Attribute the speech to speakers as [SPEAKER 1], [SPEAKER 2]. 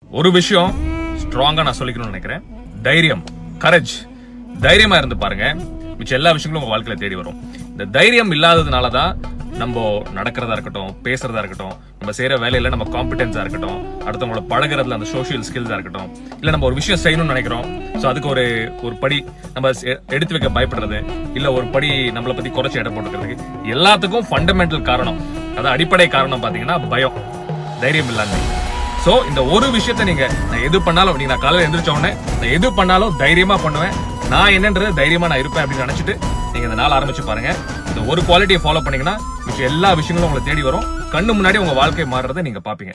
[SPEAKER 1] ஒரு விஷயம் ஸ்ட்ராங்கா நான் சொல்லிக்கணும்னு நினைக்கிறேன் தைரியம் கரேஜ் தைரியமா இருந்து பாருங்க மிச்ச எல்லா விஷயங்களும் உங்க வாழ்க்கையில தேடி வரும் இந்த தைரியம் இல்லாததுனால தான் நம்ம நடக்கிறதா இருக்கட்டும் பேசுறதா இருக்கட்டும் நம்ம செய்யற வேலையில நம்ம காம்பிடன்ஸா இருக்கட்டும் அடுத்தவங்கள பழகுறதுல அந்த சோஷியல் ஸ்கில்ஸா இருக்கட்டும் இல்ல நம்ம ஒரு விஷயம் செய்யணும்னு நினைக்கிறோம் சோ அதுக்கு ஒரு ஒரு படி நம்ம எ- எடுத்து வைக்க பயப்படுறது இல்ல ஒரு படி நம்மளை பத்தி குறைச்சு எடை போட்டுக்கிறதுக்கு எல்லாத்துக்கும் ஃபண்டமெண்டல் காரணம் அதாவது அடிப்படை காரணம் பாத்தீங்கன்னா பயம் தைரியம் இல்லாம சோ இந்த ஒரு விஷயத்த நீங்க நான் எது பண்ணாலும் நீங்க நான் காலையில எந்திரிச்ச உடனே நான் எது பண்ணாலும் தைரியமா பண்ணுவேன் நான் என்னன்றது தைரியமா நான் இருப்பேன் அப்படின்னு நினைச்சிட்டு நீங்க இந்த நாள் ஆரம்பிச்சு பாருங்க இந்த ஒரு குவாலிட்டியை ஃபாலோ பண்ணீங்கன்னா மிச்ச எல்லா விஷயங்களும் உங்களை தேடி வரும் கண்ணு முன்னாடி உங்க வாழ்க்கை மாறுறதை நீங்க பாப்பீங்க